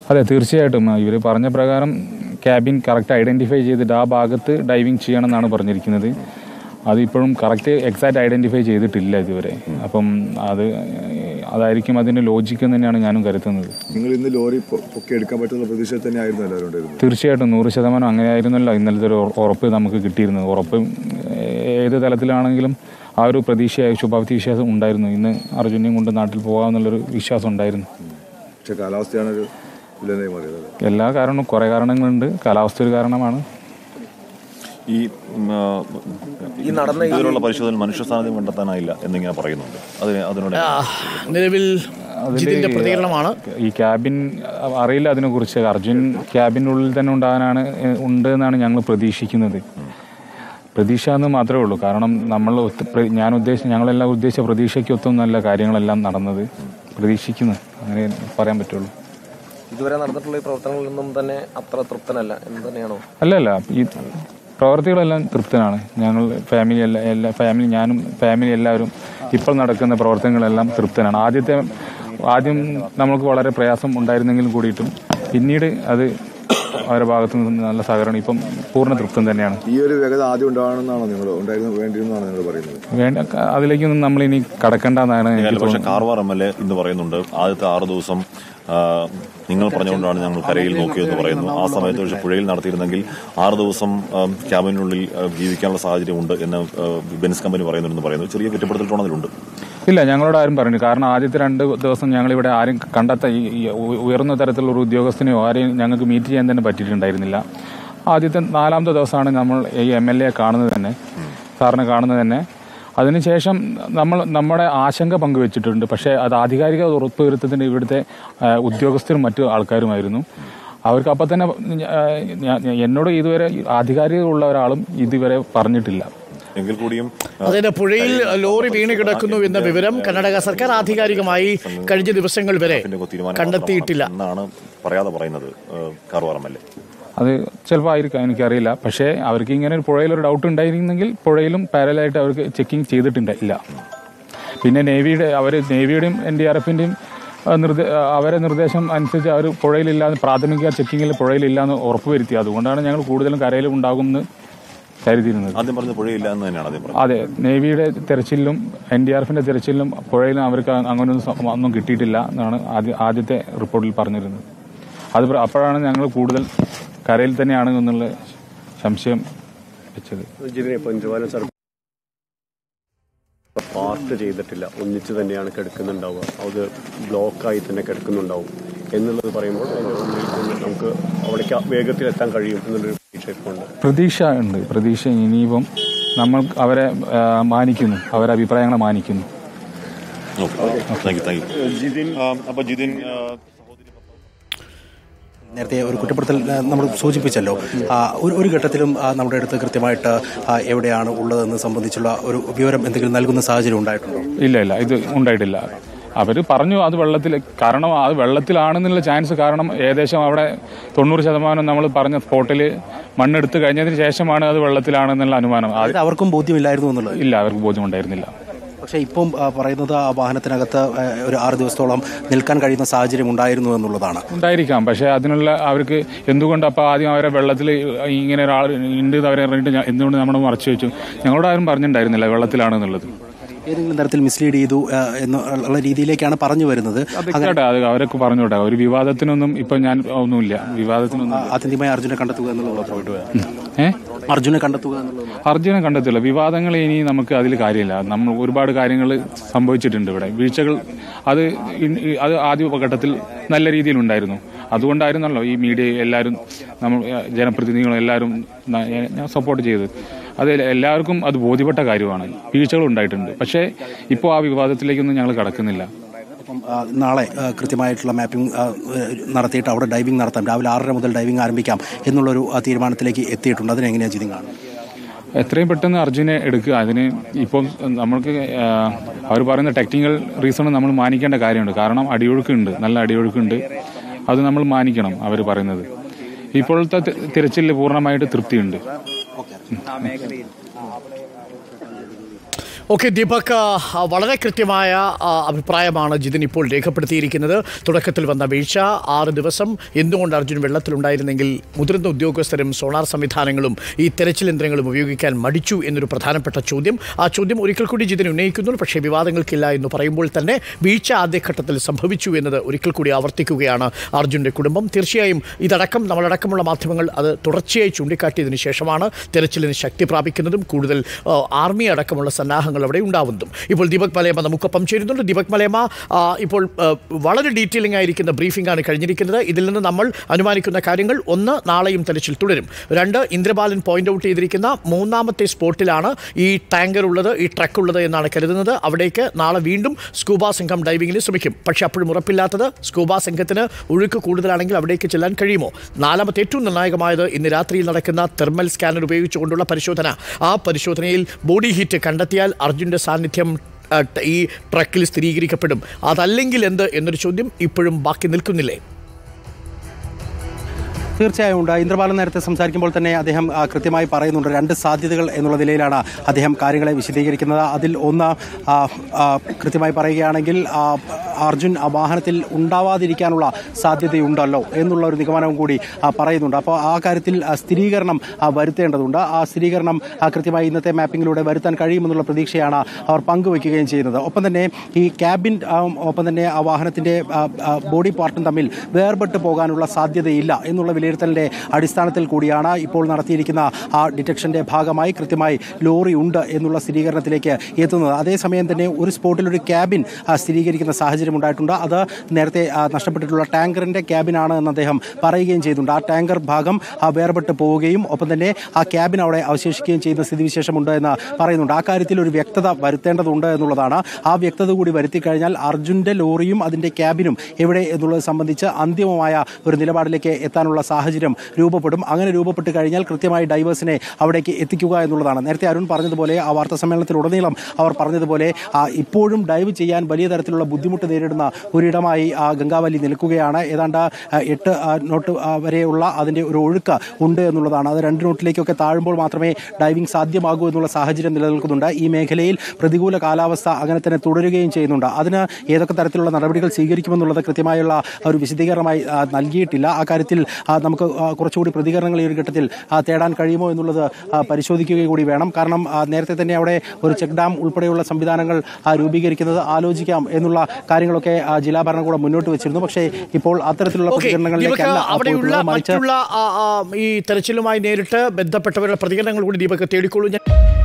അതെ തീർച്ചയായിട്ടും ഇവർ പറഞ്ഞ പ്രകാരം ക്യാബിൻ കറക്റ്റ് ഐഡൻറ്റിഫൈ ചെയ്തിട്ട് ആ ഭാഗത്ത് ഡൈവിങ് ചെയ്യണം എന്നാണ് പറഞ്ഞിരിക്കുന്നത് അതിപ്പോഴും കറക്റ്റ് എക്സാക്റ്റ് ഐഡൻറ്റിഫൈ ചെയ്തിട്ടില്ല ഇതുവരെ അപ്പം അത് അതായിരിക്കും അതിൻ്റെ ലോജിക്ക് എന്ന് തന്നെയാണ് ഞാനും കരുതുന്നത് നിങ്ങൾ ഇന്ന് ലോറി പൊ- പൊക്കി എടുക്കാൻ പറ്റുന്ന പ്രതീക്ഷയിൽ തന്നെ ആയിരുന്നു എല്ലാവരും ഉണ്ടായിരുന്നത് തീർച്ചയായിട്ടും നൂറ് ശതമാനം അങ്ങനെയായിരുന്നല്ലോ ഇന്നലത്തെ ഒരു ഉറ- ഉറപ്പ് നമുക്ക് കിട്ടിയിരുന്നത് ഉറപ്പ് ഏത് തലത്തിലാണെങ്കിലും ആ ഒരു പ്രതീക്ഷ ശുഭാപ്തി വിശ്വാസം ഉണ്ടായിരുന്നു ഇന്ന് അർജുനെയും കൊണ്ട് നാട്ടിൽ പോകാമെന്നുള്ളൊരു വിശ്വാസം ഉണ്ടായിരുന്നു പക്ഷെ കാലാവസ്ഥയാണ് ഒരു വില്ലനായി മാറിയത് അല്ലേ? എല്ലാ കാരണവും കുറേ കാരണങ്ങളുണ്ട് കാലാവസ്ഥ ഒരു കാരണമാണ് ഈ ഉം, ആ, ഈ നടന്ന ഈ- ഇതിലുള്ള പരിശോധന മനുഷ്യ സാന്നിധ്യം കണ്ടെത്താനായില്ല എന്നിങ്ങനെ പറയുന്നുണ്ട് അതിന് അതിനോട് ആ, നിലവിൽ ജിതിന്റെ പ്രതികരണമാണ് ഈ ക്യാബിൻ അറിയില്ല അതിനെക്കുറിച്ച് അർജുൻ ക്യാബിനുള്ളിൽ തന്നെ ഉണ്ടാകാനാണ് ഏഹ്, ഉണ്ട് എന്നാണ് ഞങ്ങൾ പ്രതീക്ഷിക്കുന്നത് പ്രതീക്ഷ എന്ന് മാത്രമേ ഉള്ളൂ കാരണം നമ്മൾ ഒത്ത് പ്ര- ഞാൻ ഉദ്ദേശിച്ച ഞങ്ങളെല്ലാം ഉദ്ദേശിച്ച പ്രതീക്ഷയ്ക്ക് ഒത്തൊന്നല്ല കാര്യങ്ങളെല്ലാം നടന്നത് പ്രതീക്ഷിക്കുന്നു അങ്ങനെ പറയാൻ പറ്റുള്ളൂ ഇതുവരെ നടന്നിട്ടുള്ള ഈ പ്രവർത്തനങ്ങളിലൊന്നും തന്നെ അത്ര തൃപ്തനല്ല എന്ന് തന്നെയാണോ അല്ല അല്ല ഈ പ്രവർത്തികളെല്ലാം തൃപ്തനാണ് ഞങ്ങൾ ഫാമിലി എല്ലാ എല്ലാ ഫാമിലി ഞാനും ഫാമിലി എല്ലാവരും ഇപ്പോൾ നടക്കുന്ന പ്രവർത്തനങ്ങളെല്ലാം തൃപ്തനാണ് ആദ്യത്തെ ആദ്യം നമുക്ക് വളരെ പ്രയാസം ഉണ്ടായിരുന്നെങ്കിലും കൂടിയിട്ടും പിന്നീട് അത് അവരുടെ ഭാഗത്തു നിന്ന് നല്ല സഹകരണം ഇപ്പം പൂർണ്ണ തൃപ്തം തന്നെയാണ് ഈ ഒരു വേഗത ആദ്യം ഉണ്ടാവണമെന്നാണോ നിങ്ങൾ ഉണ്ടായിരുന്നു വേണ്ടിയിരുന്നാണ് നിങ്ങൾ പറയുന്നത് വേണ്ട അതിലേക്കൊന്നും നമ്മളിനി കടക്കണ്ടെന്നാണ് എനിക്ക് പക്ഷെ തോന്നുന്നത് കാർവാർ എം എൽ എ ഇന്ന് പറയുന്നുണ്ട് ആദ്യത്തെ ആറ് ദിവസം ആ, നിങ്ങൾ പറഞ്ഞുകൊണ്ടാണ് ഞങ്ങൾ കരയിൽ നോക്കിയതെന്ന് പറയുന്നു ആ സമയത്ത് പക്ഷേ പുഴയിൽ നടത്തിയിരുന്നെങ്കിൽ ആറ് ദിവസം ആ, ക്യാബിനുള്ളിൽ ആ, ജീവിക്കാനുള്ള സാഹചര്യമുണ്ട് എന്ന് ആ, ബെൻസ് കമ്പനി പറയുന്നുണ്ടെന്ന് പറയുന്നു ചെറിയ കുറ്റപ്പെടുത്തൽ ടോണതിലുണ്ട് ഇല്ല ഞങ്ങളോട് ആരും പറഞ്ഞു കാരണം ആദ്യത്തെ രണ്ട് ദിവസം ഞങ്ങൾ ഇവിടെ ആരും കണ്ടെത്താൻ ഈ ഈ ഉ- ഉയർന്ന തരത്തിലുള്ള ഒരു ഉദ്യോഗസ്ഥനെയോ ആരെയും ഞങ്ങൾക്ക് മീറ്റ് ചെയ്യാൻ തന്നെ പറ്റിയിട്ടുണ്ടായിരുന്നില്ല ആദ്യത്തെ നാലാമത്തെ ദിവസമാണ് നമ്മൾ ഈ എം എൽ എ കാണുന്നത് തന്നെ സാറിനെ കാണുന്നത് തന്നെ അതിനുശേഷം നമ്മൾ നമ്മുടെ ആശങ്ക പങ്കുവച്ചിട്ടുണ്ട് പക്ഷേ അത് ആധികാരിക ഉറപ്പുവരുത്തത്തിന് ഇവിടുത്തെ ആ, ഉദ്യോഗസ്ഥരും മറ്റു ആൾക്കാരുമായിരുന്നു അവർക്ക് അപ്പം തന്നെ ആ, ഞാൻ- എന്നോട് ഇതുവരെ ആധികാരികമുള്ള ഒരാളും ഇതുവരെ പറഞ്ഞിട്ടില്ല എങ്കിൽ കൂടിയും ആ, അതിന്റെ പുഴയിൽ ലോറി വീണ് കിടക്കുന്നു എന്ന വിവരം കർണാടക സർക്കാർ ആധികാരികമായി കഴിഞ്ഞ ദിവസങ്ങൾ വരെ ഇതിന്റെ ഒക്കെ തീരുമാനം കണ്ടെത്തിയിട്ടില്ല എന്നാണ് പറയാതെ പറയുന്നത് ആ, കാർവാർ എം എൽ എ അത് ചിലപ്പോൾ ആയിരിക്കാം എനിക്കറിയില്ല പക്ഷേ അവർക്ക് ഇങ്ങനെ ഒരു പുഴയിലൊരു ഡൗട്ട് ഉണ്ടായിരുന്നെങ്കിൽ പുഴയിലും പാരലായിട്ട് അവർക്ക് ചെക്കിംഗ് ചെയ്തിട്ടില്ല പിന്നെ നേവിയുടെ അവർ നേവിയുടെയും എൻ ഡി ആർ എഫിൻ്റെയും നിർദ്ദേ അവരെ നിർദ്ദേശം അനുസരിച്ച് അവർ പുഴയിലില്ലാതെ പ്രാഥമിക ചെക്കിങ്ങിൽ പുഴയിലില്ലാന്ന് ഉറപ്പുവരുത്തി അതുകൊണ്ടാണ് ഞങ്ങൾ കൂടുതലും കരയിൽ ഉണ്ടാകുമെന്ന് കരുതിയിരുന്നത് ആദ്യം പറഞ്ഞ പുഴയില്ല എന്ന് തന്നെയാണ് ആദ്യം പറഞ്ഞത് അതെ നേവിയുടെ തെരച്ചിലിലും എൻ ഡി ആർ എഫിന്റെ തെരച്ചിലിലും പുഴയിലും അവർക്ക് അങ്ങനെയൊന്നും സ- ഒന്നും കിട്ടിയിട്ടില്ല എന്നാണ് ആദ്യ ആദ്യത്തെ റിപ്പോർട്ടിൽ പറഞ്ഞിരുന്നത് അത് പ്ര- അപ്പോഴാണ് ഞങ്ങൾ കൂടുതൽ കരയിൽ തന്നെയാണ് എന്നുള്ള സംശയം വെച്ചത് ജിതിനെ പഞ്ചവാലം സർ പാർട്ട് ചെയ്തിട്ടില്ല ഒന്നിച്ച് തന്നെയാണ് കിടക്കുന്നുണ്ടാവുക അത് ബ്ലോക്കായി തന്നെ കിടക്കുന്നുണ്ടാവും എന്നുള്ളത് പറയുമ്പോൾ അതിന്റെ ഉള്ളിൽ തന്നെ നമുക്ക് അവിടേക്ക് വേഗത്തിൽ എത്താൻ കഴിയും എന്നുള്ളൊരു പ്രതീക്ഷ ഇപ്പോൾ ഉണ്ട് പ്രതീക്ഷ ഉണ്ട് പ്രതീക്ഷ ഇനിയിപ്പം നമ്മൾ അവരെ ആ, മാനിക്കുന്നു അവരെ അഭിപ്രായങ്ങളെ മാനിക്കുന്നു thank you thank you Jithin അപ്പൊ ജിതിൻ ആ, നേരത്തെ ഒരു കുറ്റപ്പെടുത്തൽ ആ, നമ്മൾ സൂചിപ്പിച്ചല്ലോ ആ, ഒരു ഒരു ഘട്ടത്തിലും ആ, നമ്മുടെ അടുത്ത് കൃത്യമായിട്ട് ആ, എവിടെയാണ് ഉള്ളതെന്ന് സംബന്ധിച്ചുള്ള ഒരു വിവരം എന്തെങ്കിലും നൽകുന്ന സാഹചര്യം ഉണ്ടായിട്ടുണ്ടോ ഇല്ല ഇല്ല ഇത് ഉണ്ടായിട്ടില്ല അവർ പറഞ്ഞു അത് വെള്ളത്തിൽ കാരണം അത് വെള്ളത്തിലാണെന്നുള്ള ചാൻസ് കാരണം ഏകദേശം അവിടെ തൊണ്ണൂറ് ശതമാനം നമ്മൾ പറഞ്ഞ സ്പോട്ടിൽ മണ്ണെടുത്ത് കഴിഞ്ഞതിന് ശേഷമാണ് അത് വെള്ളത്തിലാണെന്നുള്ള അനുമാനം അത് അതായത് അവർക്കും ബോധ്യമില്ലായിരുന്നു എന്നുള്ളത് ഇല്ല അവർക്ക് ബോധ്യമുണ്ടായിരുന്നില്ല പക്ഷേ ഇപ്പം ആ, പറയുന്നത് ആ വാഹനത്തിനകത്ത് ആ, ഒരു ആറ് ദിവസത്തോളം നിൽക്കാൻ കഴിയുന്ന സാഹചര്യം ഉണ്ടായിരുന്നു എന്നുള്ളതാണ് ഉണ്ടായിരിക്കാം പക്ഷേ അതിനുള്ള അവർക്ക് എന്തുകൊണ്ട് അപ്പോൾ ആദ്യം അവരെ വെള്ളത്തിൽ ഇങ്ങനെ ഒരാൾ ഉണ്ട് എന്ന് അവരെ പറഞ്ഞിട്ട് ഞാൻ- എന്തുകൊണ്ട് നമ്മൾ മറച്ചു വെച്ചു ഞങ്ങളോട് ആരും പറഞ്ഞിട്ടുണ്ടായിരുന്നില്ല വെള്ളത്തിലാണെന്നുള്ളത് ഏതെങ്കിലും തരത്തിൽ മിസ്ലീഡ് ചെയ്തു ആ, എന്നുള്ള രീതിയിലേക്കാണ് പറഞ്ഞു വരുന്നത് അതൊക്കെ അത് അവരൊക്കെ പറഞ്ഞോട്ടെ ഒരു വിവാദത്തിനൊന്നും ഇപ്പം ഞാൻ ഒന്നുമില്ല വിവാദത്തിനൊന്നും ആത്യന്തികമായി അർജുനെ കണ്ടെത്തുക എന്നുള്ളത് ഏഹ് അർജുനെ കണ്ടെത്തുക എന്നുള്ളത് അർജുനെ കണ്ടെത്തില്ല വിവാദങ്ങൾ ഇനി നമുക്ക് അതിൽ കാര്യമില്ല നമ്മൾ ഒരുപാട് കാര്യങ്ങൾ സംഭവിച്ചിട്ടുണ്ട് ഇവിടെ വീഴ്ചകൾ അത് ഇൻ- ഈ- അത് ആദ്യ ഘട്ടത്തിൽ നല്ല രീതിയിൽ ഉണ്ടായിരുന്നു അതുകൊണ്ടായിരുന്നല്ലോ ഈ മീഡിയ എല്ലാവരും നമ്മൾ ഏഹ്, ജനപ്രതിനിധികളും എല്ലാവരും ന- ഏഹ്, ഞാൻ സപ്പോർട്ട് ചെയ്ത് അത് എല്ലാവർക്കും അത് ബോധ്യപ്പെട്ട കാര്യമാണ് വീഴ്ചകൾ ഉണ്ടായിട്ടുണ്ട് പക്ഷേ ഇപ്പോൾ ആ വിവാദത്തിലേക്കൊന്നും ഞങ്ങൾ കടക്കുന്നില്ല അപ്പം ആ, നാളെ ആ, കൃത്യമായിട്ടുള്ള മാപ്പിംഗ് ആ, നടത്തിയിട്ട് അവിടെ ഡൈവിംഗ് നടത്താം രാവിലെ ആറര മുതൽ ഡൈവിംഗ് ആരംഭിക്കാം എന്നുള്ളൊരു ആ, തീരുമാനത്തിലേക്ക് എത്തിയിട്ടുണ്ട് അതിനെങ്ങനെയാണ് ജിതിൻ കാണുന്നത് എത്രയും പെട്ടെന്ന് അർജുനെ എടുക്കുക അതിന് ഇപ്പം നമ്മൾക്ക് അവർ പറയുന്ന ടെക്നിക്കൽ റീസൺ നമ്മൾ മാനിക്കേണ്ട കാര്യമുണ്ട് കാരണം അടിയൊഴുക്കുണ്ട് നല്ല അടിയൊഴുക്കുണ്ട് അത് നമ്മൾ മാനിക്കണം അവർ പറയുന്നത് ഇപ്പോഴത്തെ തി- തിരച്ചിലിൽ പൂർണ്ണമായിട്ട് തൃപ്തിയുണ്ട് ഓക്കെ ദീപക് ആ, വളരെ കൃത്യമായ ആ, അഭിപ്രായമാണ് ജിതിൻ ഇപ്പോൾ രേഖപ്പെടുത്തിയിരിക്കുന്നത് തുടക്കത്തിൽ വന്ന വീഴ്ച ആറ് ദിവസം എന്തുകൊണ്ട് അർജുൻ വെള്ളത്തിലുണ്ടായിരുന്നെങ്കിൽ മുതിർന്ന ഉദ്യോഗസ്ഥരും സോണാർ സംവിധാനങ്ങളും ഈ തെരച്ചിൽ യന്ത്രങ്ങളും ഉപയോഗിക്കാൻ മടിച്ചു എന്നൊരു പ്രധാനപ്പെട്ട ചോദ്യം ആ ചോദ്യം ഒരിക്കൽ കൂടി ജിതിൻ ഉന്നയിക്കുന്നു പക്ഷേ വിവാദങ്ങൾക്കില്ല എന്ന് പറയുമ്പോൾ തന്നെ വീഴ്ച ആദ്യഘട്ടത്തിൽ സംഭവിച്ചു എന്നത് ഒരിക്കൽ കൂടി ആവർത്തിക്കുകയാണ് അർജുൻ്റെ കുടുംബം തീർച്ചയായും ഇതടക്കം നമ്മളടക്കമുള്ള മാധ്യമങ്ങൾ അത് തുടർച്ചയായി ചൂണ്ടിക്കാട്ടിയതിനു ശേഷമാണ് തെരച്ചിലിന് ശക്തി പ്രാപിക്കുന്നതും കൂടുതൽ ആ, ആർമി അടക്കമുള്ള സന്നാഹങ്ങൾ അവിടെ ഉണ്ടാവുന്നതും ഇപ്പോൾ ദീപക് മലയമ്മ നമുക്കൊപ്പം ചേരുന്നുണ്ട് ദീപക് മലയമ്മ ആ, ഇപ്പോൾ ആ, വളരെ ഡീറ്റെയിലിംഗ് ആയിരിക്കുന്ന ബ്രീഫിംഗ് ആണ് കഴിഞ്ഞിരിക്കുന്നത് ഇതിൽ നിന്ന് നമ്മൾ അനുമാനിക്കുന്ന കാര്യങ്ങൾ ഒന്ന് നാളെയും തെരച്ചിൽ തുടരും രണ്ട് ഇന്ദ്രബാലൻ പോയിന്റ് ഔട്ട് ചെയ്തിരിക്കുന്ന മൂന്നാമത്തെ സ്പോട്ടിലാണ് ഈ ടാങ്കർ ഉള്ളത് ഈ ട്രക്ക് ഉള്ളത് എന്നാണ് കരുതുന്നത് അവിടേക്ക് നാളെ വീണ്ടും സ്കൂബ സംഘം ഡൈവിങ്ങിന് ശ്രമിക്കും പക്ഷേ അപ്പോഴും ഉറപ്പില്ലാത്തത് സ്കൂബ സംഘത്തിന് ഒഴുക്ക് കൂടുതലാണെങ്കിൽ അവിടേക്ക് ചെല്ലാൻ കഴിയുമോ നാലാമത്തെ ഏറ്റവും നിർണായകമായത് ഇന്ന് രാത്രിയിൽ നടക്കുന്ന തെർമൽ സ്കാനർ ഉപയോഗിച്ചുകൊണ്ടുള്ള പരിശോധന ആ പരിശോധനയിൽ ബോഡി ഹീറ്റ് കണ്ടെത്തിയാൽ അർജുൻ്റെ സാന്നിധ്യം ആ, ട്- ഈ ട്രക്കിൽ സ്ഥിരീകരിക്കപ്പെടും അതല്ലെങ്കിൽ എന്ത് എന്നൊരു ചോദ്യം ഇപ്പോഴും ബാക്കി നിൽക്കുന്നില്ലേ തീർച്ചയായും ഉണ്ട് ഇന്ദ്രപാലൻ നേരത്തെ സംസാരിക്കുമ്പോൾ തന്നെ അദ്ദേഹം ആ, കൃത്യമായി പറയുന്നുണ്ട് രണ്ട് സാധ്യതകൾ എന്നുള്ള നിലയിലാണ് അദ്ദേഹം കാര്യങ്ങളെ വിശദീകരിക്കുന്നത് അതിൽ ഒന്ന് ആ, ആ, കൃത്യമായി പറയുകയാണെങ്കിൽ ആ, അർജുൻ ആ വാഹനത്തിൽ ഉണ്ടാവാതിരിക്കാനുള്ള സാധ്യതയുണ്ടല്ലോ എന്നുള്ള ഒരു നിഗമനവും കൂടി ആ, പറയുന്നുണ്ട് അപ്പോൾ ആ കാര്യത്തിൽ ആ, സ്ഥിരീകരണം ആ, വരുത്തേണ്ടതുണ്ട് ആ സ്ഥിരീകരണം ആ, കൃത്യമായി ഇന്നത്തെ മാപ്പിങ്ങിലൂടെ വരുത്താൻ കഴിയുമെന്നുള്ള പ്രതീക്ഷയാണ് അവർ പങ്കുവയ്ക്കുകയും ചെയ്യുന്നത് ഒപ്പം തന്നെ ഈ ക്യാബിൻ ആ, ഒപ്പം തന്നെ ആ വാഹനത്തിന്റെ ആ, ആ, ബോഡി പാർട്ടും തമ്മിൽ വേർപെട്ട് പോകാനുള്ള സാധ്യതയില്ല എന്നുള്ള വിലയിരുത്തലിന്റെ അടിസ്ഥാനത്തിൽ കൂടിയാണ് ഇപ്പോൾ നടത്തിയിരിക്കുന്ന ആ ഡിറ്റക്ഷന്റെ ഭാഗമായി കൃത്യമായി ലോറി ഉണ്ട് എന്നുള്ള സ്ഥിരീകരണത്തിലേക്ക് എത്തുന്നത് അതേസമയം തന്നെ ഒരു സ്പോട്ടിൽ ഒരു ക്യാബിൻ ആ, സ്ഥിരീകരിക്കുന്ന സാഹചര്യം ഉണ്ടായിട്ടുണ്ട് അത് നേരത്തെ ആ, നഷ്ടപ്പെട്ടിട്ടുള്ള ടാങ്കറിന്റെ ക്യാബിനാണ് എന്ന് അദ്ദേഹം പറയുകയും ചെയ്തിട്ടുണ്ട് ആ ടാങ്കർ ഭാഗം ആ, വേർപെട്ട് പോവുകയും ഒപ്പം തന്നെ ആ ക്യാബിൻ അവിടെ അവശേഷിക്കുകയും ചെയ്യുന്ന സ്ഥിതിവിശേഷമുണ്ട് എന്ന് പറയുന്നുണ്ട് ആ കാര്യത്തിൽ ഒരു വ്യക്തത വരുത്തേണ്ടതുണ്ട് എന്നുള്ളതാണ് ആ വ്യക്തത കൂടി വരുത്തി കഴിഞ്ഞാൽ അർജുന്റെ ലോറിയും അതിന്റെ ക്യാബിനും എവിടെ എന്നുള്ളത് സംബന്ധിച്ച് അന്തിമമായ ഒരു നിലപാടിലേക്ക് എത്താനുള്ള സാഹചര്യം രൂപപ്പെടും അങ്ങനെ രൂപപ്പെട്ട് കഴിഞ്ഞാൽ കൃത്യമായി ഡൈവേഴ്സിനെ അവിടേക്ക് എത്തിക്കുക എന്നുള്ളതാണ് നേരത്തെ അരുൺ പറഞ്ഞതുപോലെ ആ വാർത്താ സമ്മേളനത്തിലുടനീളം അവർ പറഞ്ഞതുപോലെ ആ, ഇപ്പോഴും ഡൈവ് ചെയ്യാൻ വലിയ തരത്തിലുള്ള ബുദ്ധിമുട്ട് നേരിടുന്ന ഒരിടമായി ആ, ഗംഗാവലി നിൽക്കുകയാണ് ഏതാണ്ട് ആ, എട്ട് ആ, നോട്ട് ആ, വരെയുള്ള അതിന്റെ ഒരു ഒഴുക്ക് ഉണ്ട് എന്നുള്ളതാണ് അത് രണ്ട് നോട്ടിലേക്കൊക്കെ താഴുമ്പോൾ മാത്രമേ ഡൈവിംഗ് സാധ്യമാകൂ എന്നുള്ള സാഹചര്യം നിലനിൽക്കുന്നുണ്ട് ഈ മേഖലയിൽ പ്രതികൂല കാലാവസ്ഥ അങ്ങനെ തന്നെ തുടരുകയും ചെയ്യുന്നുണ്ട് അതിന് ഏതൊക്കെ തരത്തിലുള്ള നടപടികൾ സ്വീകരിക്കുമെന്നുള്ളത് കൃത്യമായുള്ള ഒരു വിശദീകരണമായി ആ, നൽകിയിട്ടില്ല ആ കാര്യത്തിൽ ആ, നമുക്ക് ആ, കുറച്ചുകൂടി പ്രതികരണങ്ങൾ ഈ ഒരു ഘട്ടത്തിൽ ആ, തേടാൻ കഴിയുമോ എന്നുള്ളത് ആ, പരിശോധിക്കുക കൂടി വേണം കാരണം ആ, നേരത്തെ തന്നെ അവിടെ ഒരു ചെക്ക് ഡാം ഉൾപ്പെടെയുള്ള സംവിധാനങ്ങൾ ആ, രൂപീകരിക്കുന്നത് ആലോചിക്കാം എന്നുള്ള കാര്യങ്ങളൊക്കെ ആ, ജില്ലാ ഭരണകൂടം മുന്നോട്ട് വെച്ചിരുന്നു പക്ഷേ ഇപ്പോൾ അത്തരത്തിലുള്ള ഓക്കെ ദീപക് പ്രതികരണങ്ങളിലേക്കല്ല ആ അവിടെയുള്ള പോയിട്ടുള്ളത്. മറിച്ച് മറ്റുള്ള ആ, ആ, ഈ തെരച്ചിലുമായി നേരിട്ട് ബന്ധപ്പെട്ടവരുടെ പ്രതികരണങ്ങൾ കൂടി ദീപക് തേടിക്കൊള്ളൂ ഞാൻ